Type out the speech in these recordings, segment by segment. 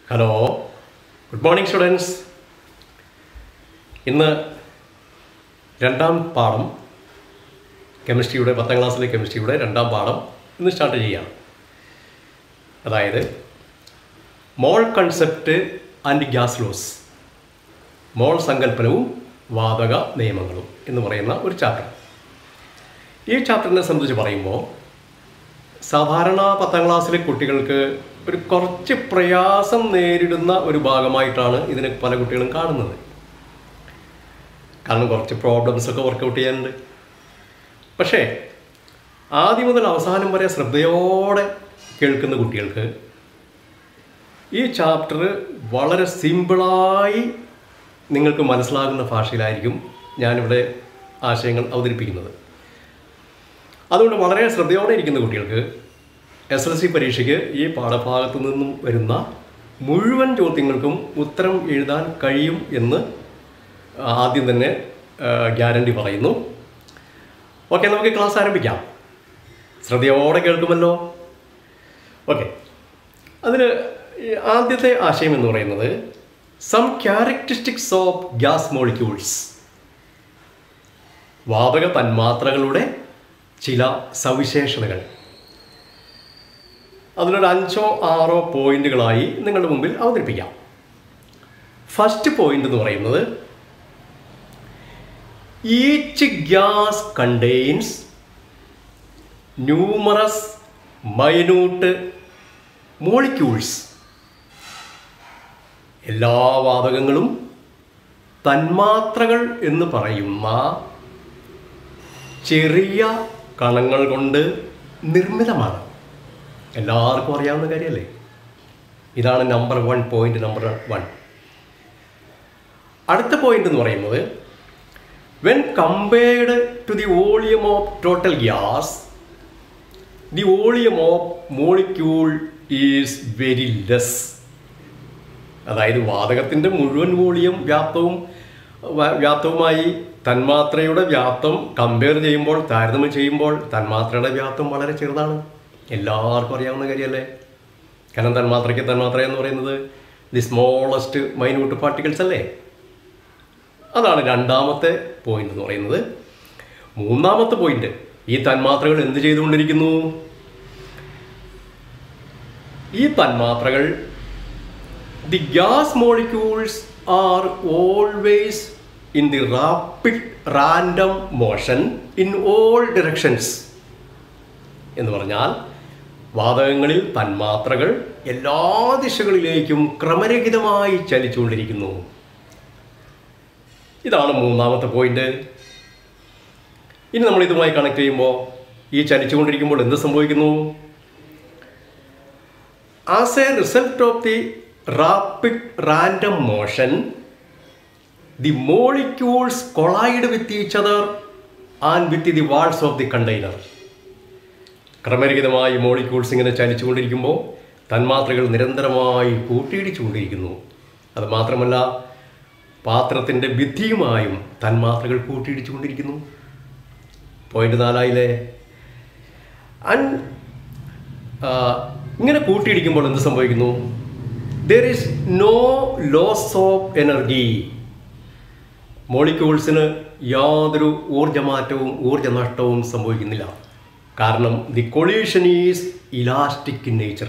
hello good morning students ഇന്ന് രണ്ടാം പാഠം കെമിസ്ട്രിയുടെ പത്താം ക്ലാസ്സിലെ കെമിസ്ട്രിയുടെ രണ്ടാം പാഠം ഇന്ന് സ്റ്റാർട്ട് ചെയ്യാം അതായത് mole concept and gas laws mole സങ്കല്പനവും വാതക നിയമങ്ങളും എന്ന് പറയുന്ന ഒരു ചാപ്റ്റർ ഈ ചാപ്റ്ററിനെ സംബന്ധിച്ച് പറയുമ്പോൾ സാധാരണ പത്താം ക്ലാസ്സിലെ കുട്ടികൾക്ക് ഒരു കുറച്ച് പ്രയാസം നേരിടുന്ന ഒരു ഭാഗമായിട്ടാണ് ഇതിനെ പല കുട്ടികളും കാണുന്നത് കാരണം കുറച്ച് പ്രോബ്ലംസ് ഒക്കെ വർക്കൗട്ട് ചെയ്യാനുണ്ട് പക്ഷേ ആദ്യം മുതൽ അവസാനം വരെ ശ്രദ്ധയോടെ കേൾക്കുന്ന കുട്ടികൾക്ക് ഈ ചാപ്റ്റർ വളരെ സിമ്പിളായി നിങ്ങൾക്ക് മനസ്സിലാകുന്ന ഭാഷയിലായിരിക്കും ഞാനിവിടെ ആശയങ്ങൾ അവതരിപ്പിക്കുന്നത് അതുകൊണ്ട് വളരെ ശ്രദ്ധയോടെ ഇരിക്കുന്ന കുട്ടികൾക്ക് എസ് എൽ സി പരീക്ഷയ്ക്ക് ഈ പാഠഭാഗത്തു നിന്നും വരുന്ന മുഴുവൻ ചോദ്യങ്ങൾക്കും ഉത്തരം എഴുതാൻ കഴിയും എന്ന് ആദ്യം തന്നെ ഗ്യാരണ്ടി പറയുന്നു ഓക്കെ നമുക്ക് ക്ലാസ് ആരംഭിക്കാം ശ്രദ്ധയോടെ കേൾക്കുമല്ലോ ഓക്കെ അതിൽ ആദ്യത്തെ ആശയം എന്ന് പറയുന്നത് some characteristics of gas molecules വാതക തന്മാത്രകളുടെ ചില സവിശേഷതകൾ അതിലൊരു അഞ്ചോ ആറോ പോയിന്റുകളായി നിങ്ങളുടെ മുമ്പിൽ അവതരിപ്പിക്കാം ഫസ്റ്റ് പോയിന്റ് എന്ന് പറയുന്നത് each gas contains numerous minute molecules എല്ലാ വാതകങ്ങളും തന്മാത്രകൾ എന്ന് പറയുന്ന ചെറിയ കണങ്ങൾ കൊണ്ട് നിർമ്മിതമാണ് എല്ലാവർക്കും അറിയാവുന്ന കാര്യമല്ലേ ഇതാണ് number one point number one അടുത്ത പോയിന്റ് എന്ന് പറയുന്നത് when compared to the volume of total gas the volume of molecule is very less അതായത് വാതകത്തിൻ്റെ മുഴുവൻ വോളിയം വ്യാപ്തവും വ്യാപ്തവുമായി തന്മാത്രയുടെ വ്യാപ്തം കമ്പയർ ചെയ്യുമ്പോൾ താരതമ്യം ചെയ്യുമ്പോൾ തന്മാത്രയുടെ വ്യാപ്തം വളരെ ചെറുതാണ് എല്ലാവർക്കും അറിയാവുന്ന കാര്യമല്ലേ കാരണം തന്മാത്രയ്ക്ക് തന്മാത്ര എന്ന് പറയുന്നത് ദി സ്മോളസ്റ്റ് മൈന്യൂട്ട് പാർട്ടിക്കിൾസ് അല്ലേ അതാണ് രണ്ടാമത്തെ പോയിന്റ് എന്ന് പറയുന്നത് മൂന്നാമത്തെ പോയിന്റ് ഈ തന്മാത്രകൾ എന്ത് ചെയ്തുകൊണ്ടിരിക്കുന്നു ഈ തന്മാത്രകൾ the gas molecules are always in the rapid random motion in all directions എന്ന് പറഞ്ഞാൽ വാതകങ്ങളിൽ തന്മാത്രകൾ എല്ലാ ദിശകളിലേക്കും ക്രമരഹിതമായി ചലിച്ചുകൊണ്ടിരിക്കുന്നു ഇതാണ് മൂന്നാമത്തെ പോയിന്റ് ഇനി നമ്മൾ ഇതുമായി കണക്ട് ചെയ്യുമ്പോൾ ഈ ചലിച്ചുകൊണ്ടിരിക്കുമ്പോൾ എന്ത് സംഭവിക്കുന്നു as a result of the rapid random motion the molecules collide with each other and with the walls of the container ക്രമരഹിതമായി മോളിക്യൂൾസ് ഇങ്ങനെ ചലിച്ചുകൊണ്ടിരിക്കുമ്പോൾ തന്മാത്രകൾ നിരന്തരമായി കൂട്ടിയിടിച്ചുകൊണ്ടിരിക്കുന്നു അത് മാത്രമല്ല പാത്രത്തിൻ്റെ ഭിത്തിയുമായും തന്മാത്രകൾ കൂട്ടിയിടിച്ചുകൊണ്ടിരിക്കുന്നു പോയിന്റ് നാലായില്ലേ അൻ ഇങ്ങനെ കൂട്ടിയിടിക്കുമ്പോൾ എന്ത് സംഭവിക്കുന്നു there is no loss of energy മോളിക്യൂൾസിന് യാതൊരു ഊർജമാറ്റവും ഊർജനഷ്ടവും സംഭവിക്കുന്നില്ല കാരണം the collision is elastic in nature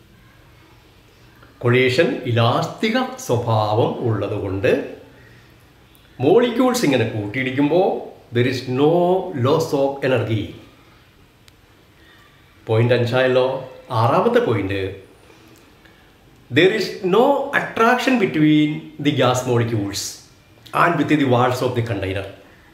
collision ഇലാസ്തിക സ്വഭാവം ഉള്ളതുകൊണ്ട് മോളിക്യൂൾസ് ഇങ്ങനെ കൂട്ടിയിടിക്കുമ്പോൾ there is no loss of energy point അഞ്ചായല്ലോ ആറാമത്തെ point there is no attraction between the gas molecules and with the walls of the container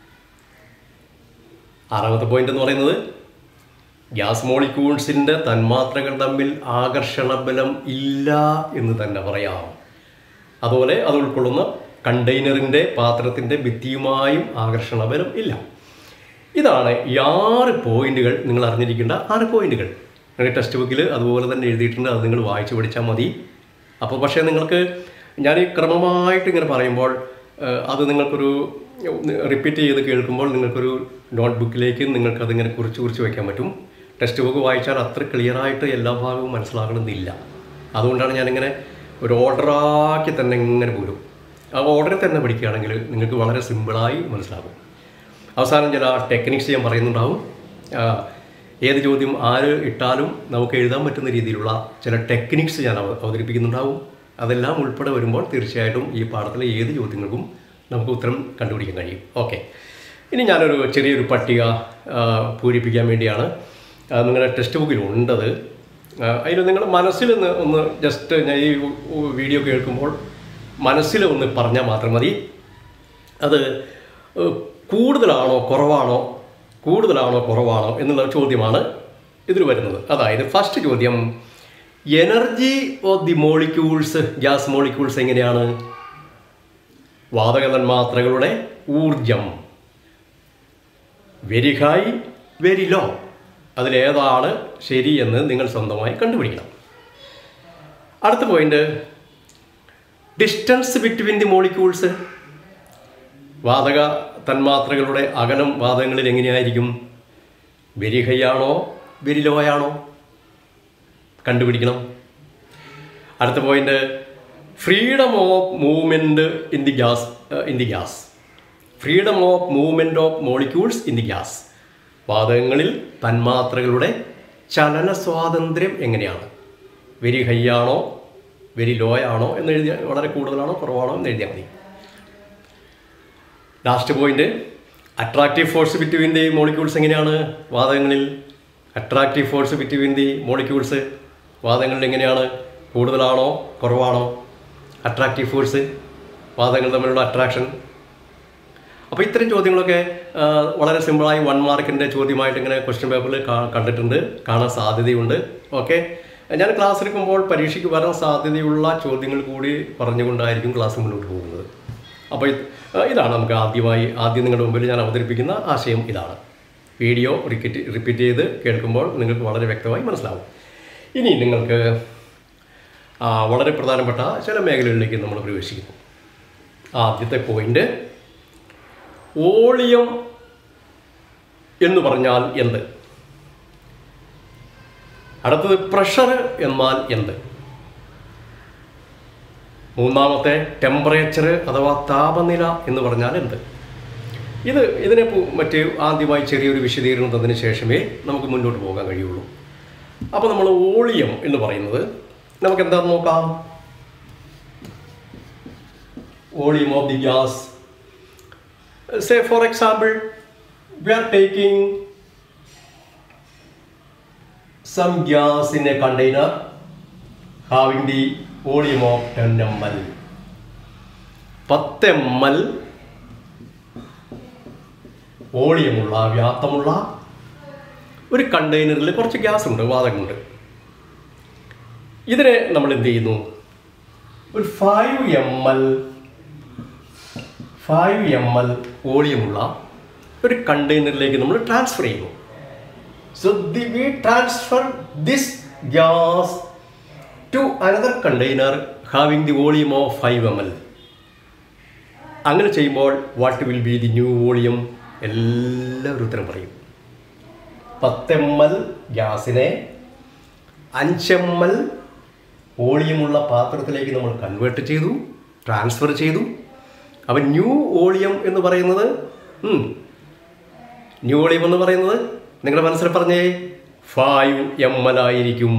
ആറാമത്തെ point എന്ന് പറയുന്നത് ഗ്യാസ് മോളിക്യൂൾസിൻ്റെ തന്മാത്രകൾ തമ്മിൽ ആകർഷണ ബലം ഇല്ല എന്ന് തന്നെ പറയാം അതുപോലെ അത് ഉൾക്കൊള്ളുന്ന കണ്ടെയ്നറിൻ്റെ പാത്രത്തിൻ്റെ ഭിത്തിയുമായും ആകർഷണ ബലം ഇല്ല ഇതാണ് ഈ ആറ് പോയിന്റുകൾ നിങ്ങൾ അറിഞ്ഞിരിക്കേണ്ട ആറ് പോയിന്റുകൾ നിങ്ങൾ ടെക്സ്റ്റ് ബുക്കിൽ അതുപോലെ തന്നെ എഴുതിയിട്ടുണ്ട് അത് നിങ്ങൾ വായിച്ചു പഠിച്ചാൽ മതി അപ്പോൾ പക്ഷേ നിങ്ങൾക്ക് ഞാൻ ഈ ക്രമമായിട്ട് ഇങ്ങനെ പറയുമ്പോൾ അത് നിങ്ങൾക്കൊരു റിപ്പീറ്റ് ചെയ്ത് കേൾക്കുമ്പോൾ നിങ്ങൾക്കൊരു നോട്ട് ബുക്കിലേക്ക് നിങ്ങൾക്കതിങ്ങനെ കുറിച്ച് കുറിച്ച് വയ്ക്കാൻ പറ്റും ടെക്സ്റ്റ് ബുക്ക് വായിച്ചാൽ അത്ര ക്ലിയറായിട്ട് എല്ലാ ഭാഗവും മനസ്സിലാകണമെന്നില്ല അതുകൊണ്ടാണ് ഞാനിങ്ങനെ ഒരു ഓർഡറാക്കി തന്നെ ഇങ്ങനെ പോരും ആ ഓർഡറിൽ തന്നെ പഠിക്കുകയാണെങ്കിൽ നിങ്ങൾക്ക് വളരെ സിമ്പിളായി മനസ്സിലാകും അവസാനം ചില ടെക്നിക്സ് ഞാൻ പറയുന്നുണ്ടാവും ആ, ഏത് ചോദ്യം ആര് ഇട്ടാലും നമുക്ക് എഴുതാൻ പറ്റുന്ന രീതിയിലുള്ള ചില ടെക്നിക്സ് ഞാൻ അവ- അവതരിപ്പിക്കുന്നുണ്ടാവും അതെല്ലാം ഉൾപ്പെടെ വരുമ്പോൾ തീർച്ചയായിട്ടും ഈ പാഠത്തിലെ ഏത് ചോദ്യങ്ങൾക്കും നമുക്ക് ഉത്തരം കണ്ടുപിടിക്കാൻ കഴിയും ഓക്കെ ഇനി ഞാനൊരു ചെറിയൊരു പട്ടിക ആ, പൂരിപ്പിക്കാൻ വേണ്ടിയാണ് ആ, നിങ്ങളുടെ ടെക്സ്റ്റ് ബുക്കിൽ ഉണ്ടത് അതിൽ നിങ്ങൾ മനസ്സിൽ ഒന്ന് ഒന്ന് ജസ്റ്റ് ഞാൻ ഈ വീഡിയോ കേൾക്കുമ്പോൾ മനസ്സിൽ ഒന്ന് പറഞ്ഞാൽ മാത്രം മതി അത് ഏഹ്, കൂടുതലാണോ കുറവാണോ കൂടുതലാണോ കുറവാണോ എന്നുള്ള ചോദ്യമാണ് ഇതിൽ വരുന്നത് അതായത് ഫസ്റ്റ് ചോദ്യം energy of the molecules gas molecules എങ്ങനെയാണ് വാതക തന്മാത്രകളുടെ ഊർജം വെരി ഹൈ വെരി ലോ അതിലേതാണ് ശരി എന്ന് നിങ്ങൾ സ്വന്തമായി കണ്ടുപിടിക്കണം അടുത്ത point distance between the molecules വാതക തന്മാത്രകളുടെ അകലം വാതകങ്ങളിൽ എങ്ങനെയായിരിക്കും വെരി ഹൈ ആണോ വെരി ലോ ആണോ കണ്ടുപിടിക്കണം അടുത്ത point freedom of movement in the gas in the gas freedom of movement of molecules in the gas വാതകങ്ങളിൽ തന്മാത്രകളുടെ ചലന സ്വാതന്ത്ര്യം എങ്ങനെയാണ് വെരി ഹൈ ആണോ വെരി ലോ ആണോ എന്ന് എഴുതിയാൽ വളരെ കൂടുതലാണോ കുറവാണോ എന്ന് എഴുതിയാൽ മതി last point attractive force between the molecules എങ്ങനെയാണ് വാതകങ്ങളിൽ attractive force between the molecules വാതകങ്ങളിൽ എങ്ങനെയാണ് കൂടുതലാണോ കുറവാണോ അട്രാക്റ്റീവ് ഫോഴ്സ് വാതകങ്ങൾ തമ്മിലുള്ള അട്രാക്ഷൻ അപ്പോൾ ഇത്തരം ചോദ്യങ്ങളൊക്കെ ആ, വളരെ സിമ്പിളായി വൺ മാർക്കിൻ്റെ ചോദ്യമായിട്ട് ഇങ്ങനെ ക്വസ്റ്റ്യൻ പേപ്പറിൽ കണ്ടിട്ടുണ്ട് കാണാൻ സാധ്യതയുണ്ട് ഓക്കെ ഞാൻ ക്ലാസ് എടുക്കുമ്പോൾ പരീക്ഷയ്ക്ക് വരാൻ സാധ്യതയുള്ള ചോദ്യങ്ങൾ കൂടി പറഞ്ഞുകൊണ്ടായിരിക്കും ക്ലാസ് മുന്നോട്ട് പോകുന്നത് അപ്പോൾ ഇത് ആ, ഇതാണ് നമുക്ക് ആദ്യമായി ആദ്യം നിങ്ങളുടെ മുമ്പിൽ ഞാൻ അവതരിപ്പിക്കുന്ന ആശയം ഇതാണ് വീഡിയോ റിപ്പീറ്റ് റിപ്പീറ്റ് ചെയ്ത് കേൾക്കുമ്പോൾ നിങ്ങൾക്ക് വളരെ വ്യക്തമായി മനസ്സിലാവും ഇനി നിങ്ങൾക്ക് ആ, വളരെ പ്രധാനപ്പെട്ട ചില മേഖലകളിലേക്ക് നമ്മൾ പ്രവേശിക്കുന്നു ആദ്യത്തെ പോയിന്റ് ഓളിയം എന്ന് പറഞ്ഞാൽ എന്ത് അടുത്തത് പ്രഷർ എന്നാൽ എന്ത് മൂന്നാമത്തെ ടെമ്പറേച്ചർ അഥവാ താപനില എന്ന് പറഞ്ഞാൽ എന്ത് ഇത് ഇതിനെ പു- മറ്റ് ആദ്യമായി ചെറിയൊരു വിശദീകരണം തന്നതിന് ശേഷമേ നമുക്ക് മുന്നോട്ട് പോകാൻ കഴിയുള്ളൂ അപ്പോൾ നമ്മൾ ഓളിയം എന്ന് പറയുന്നത് നമുക്ക് എന്താണെന്ന് നോക്കാം volume of the gas say for example we are taking some gas in a container having the volume of 10 ml 10 ml വോളിയമുള്ള വ്യാപ്തമുള്ള ഒരു കണ്ടെയ്നറിൽ കുറച്ച് ഗ്യാസ് ഉണ്ട് വാതകമുണ്ട് ഇതിനെ നമ്മൾ എന്ത് ചെയ്യുന്നു ഒരു five M L five M L വോളിയമുള്ള ഒരു കണ്ടെയ്നറിലേക്ക് നമ്മൾ ട്രാൻസ്ഫർ ചെയ്യുന്നു so the we transfer this gas to another container having the volume of five M L അങ്ങനെ ചെയ്യുമ്പോൾ what will be the new volume എല്ലാവരും ഉത്തരം പറയും പത്ത് എം എൽ ഗ്യാസിനെ അഞ്ച് എം എൽ വോളിയമുള്ള പാത്രത്തിലേക്ക് നമ്മൾ കൺവേർട്ട് ചെയ്തു ട്രാൻസ്ഫർ ചെയ്തു അപ്പം ന്യൂ വോളിയം എന്ന് പറയുന്നത് ഉം, ന്യൂ വോളിയം എന്ന് പറയുന്നത് നിങ്ങളുടെ മനസ്സിൽ പറഞ്ഞേ ഫൈവ് എം എൽ ആയിരിക്കും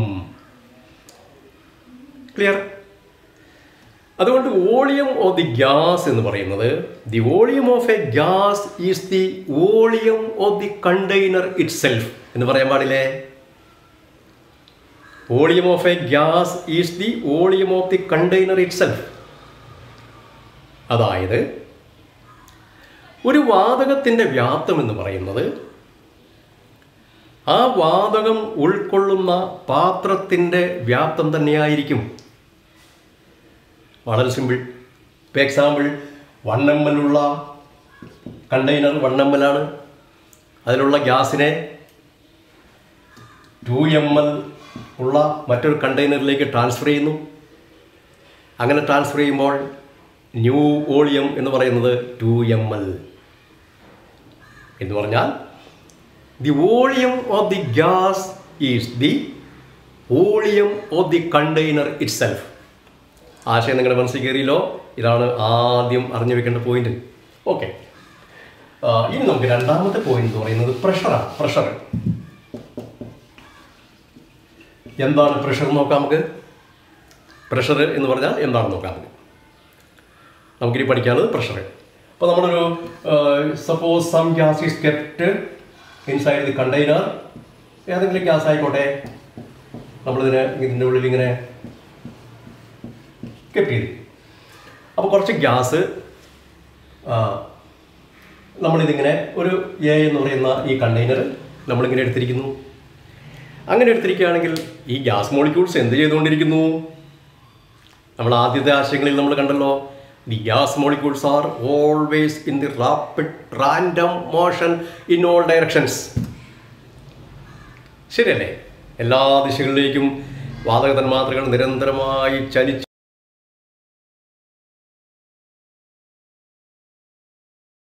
ക്ലിയർ അതുകൊണ്ട് വോളിയം ഓഫ് ദി ഗ്യാസ് എന്ന് പറയുന്നത് the volume of a gas is the volume of the container itself എന്ന് പറയാൻ പാടില്ലേ volume of a gas is the volume of the container itself അതായത് ഒരു വാതകത്തിൻ്റെ വ്യാപ്തം എന്ന് പറയുന്നത് ആ വാതകം ഉൾക്കൊള്ളുന്ന പാത്രത്തിൻ്റെ വ്യാപ്തം തന്നെയായിരിക്കും വളരെ സിമ്പിൾ ഇപ്പോൾ എക്സാമ്പിൾ വൺ എം എൽ ഉള്ള കണ്ടെയ്നർ വൺ എം എൽ ആണ് അതിലുള്ള ഗ്യാസിനെ ടു എം എൽ ഉള്ള മറ്റൊരു കണ്ടെയ്നറിലേക്ക് ട്രാൻസ്ഫർ ചെയ്യുന്നു അങ്ങനെ ട്രാൻസ്ഫർ ചെയ്യുമ്പോൾ ന്യൂ വോളിയം എന്ന് പറയുന്നത് ടു എം എൽ എന്ന് പറഞ്ഞാൽ the volume of the gas is the volume of the container itself ആശയം നിങ്ങളുടെ മനസ്സിൽ കയറിയല്ലോ ഇതാണ് ആദ്യം അറിഞ്ഞു വെക്കേണ്ട പോയിന്റ് ഓക്കെ ഇനി നമുക്ക് രണ്ടാമത്തെ പോയിന്റ് എന്ന് പറയുന്നത് പ്രഷറാണ് പ്രഷർ എന്താണ് പ്രഷർ നോക്കാം നമുക്ക് പ്രഷർ എന്ന് പറഞ്ഞാൽ എന്താണെന്ന് നോക്കാം നമുക്ക് നമുക്കിനി പഠിക്കാനുള്ളത് പ്രഷർ അപ്പോൾ നമ്മളൊരു suppose some gas is kept inside the container ഏതെങ്കിലും ഗ്യാസ് ആയിക്കോട്ടെ നമ്മളിതിനെ ഇതിൻ്റെ ഉള്ളിൽ ഇങ്ങനെ കെപ്റ്റ് ചെയ്തു അപ്പോൾ കുറച്ച് ഗ്യാസ് നമ്മളിതിങ്ങനെ ഒരു എ എന്ന് പറയുന്ന ഈ കണ്ടെയ്നർ നമ്മളിങ്ങനെ എടുത്തിരിക്കുന്നു അങ്ങനെ എടുത്തിരിക്കുകയാണെങ്കിൽ ഈ ഗ്യാസ് മോളിക്യൂൾസ് എന്ത് ചെയ്തുകൊണ്ടിരിക്കുന്നു നമ്മൾ ആദ്യത്തെ ആശയങ്ങളിൽ നമ്മൾ കണ്ടല്ലോ the gas molecules are always in the rapid random motion in all directions ശരിയല്ലേ എല്ലാ ദിശകളിലേക്കും വാതക തന്മാത്രകൾ നിരന്തരമായി ചലിച്ച്